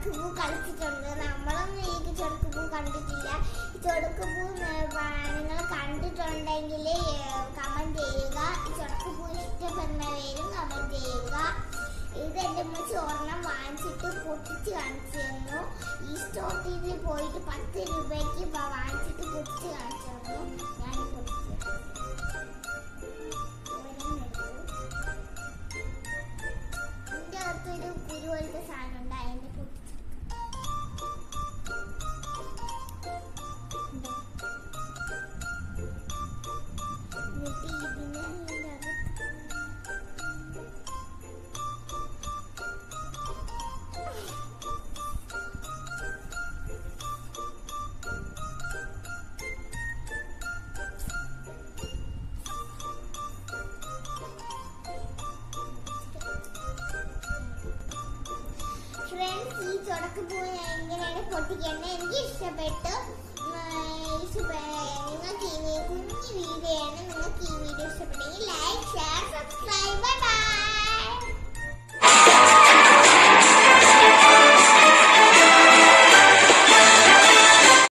ചൊടുക്കുപൂ കളിച്ചിട്ടുണ്ട് നമ്മളൊന്നും ഈ ചൊടുക്കുപൂ കണ്ടിട്ടില്ല ഈ ചൊടുക്കുപൂ നിങ്ങൾ കണ്ടിട്ടുണ്ടെങ്കിൽ കമന്റ് ചെയ്യുക ഈ ചൊടുക്കുപൂ ഇഷ്ടപ്പെടുന്നവരും കമന്റ് ചെയ്യുക ഇത് എൻ്റെ ഉമ്മ ചോർണം വാങ്ങിച്ചിട്ട് പൊട്ടിച്ച് കാണിച്ചു തന്നു ഈ സ്റ്റോട്ടിൽ പോയിട്ട് പത്ത് രൂപയ്ക്ക് വ- വാങ്ങിച്ചിട്ട് പൊട്ടിച്ച് കാണിച്ചു തന്നു ഞാൻ പൊട്ടിച്ച് കാണിച്ചു. ഒരെണ്ണെടുത്തു. ഇതിന്റെ അകത്തൊരു കുരു പോലത്തെ സാധനം ഉണ്ട് അതിന്റെ പൊട്ടിച്ച് എന്നിട്ട് ഇതിനെ ഇതിന്റെ അകത്ത് ഫ്രണ്ട്സ് ഈ ചുടക്കപ്പൂ എങ്ങനെയാണ് പൊട്ടിക്കേണ്ടത് എനിക്ക് ഇഷ്ടപ്പെട്ടു ഉം, ഇഷ്ടപ്പെ- നിങ്ങൾക്ക് ഈ കുഞ്ഞു വീഡിയോ ആണ് നിങ്ങൾക്ക് ഈ വീഡിയോ ഇഷ്ടപ്പെട്ടെങ്കിൽ ലൈക്ക് ഷെയർ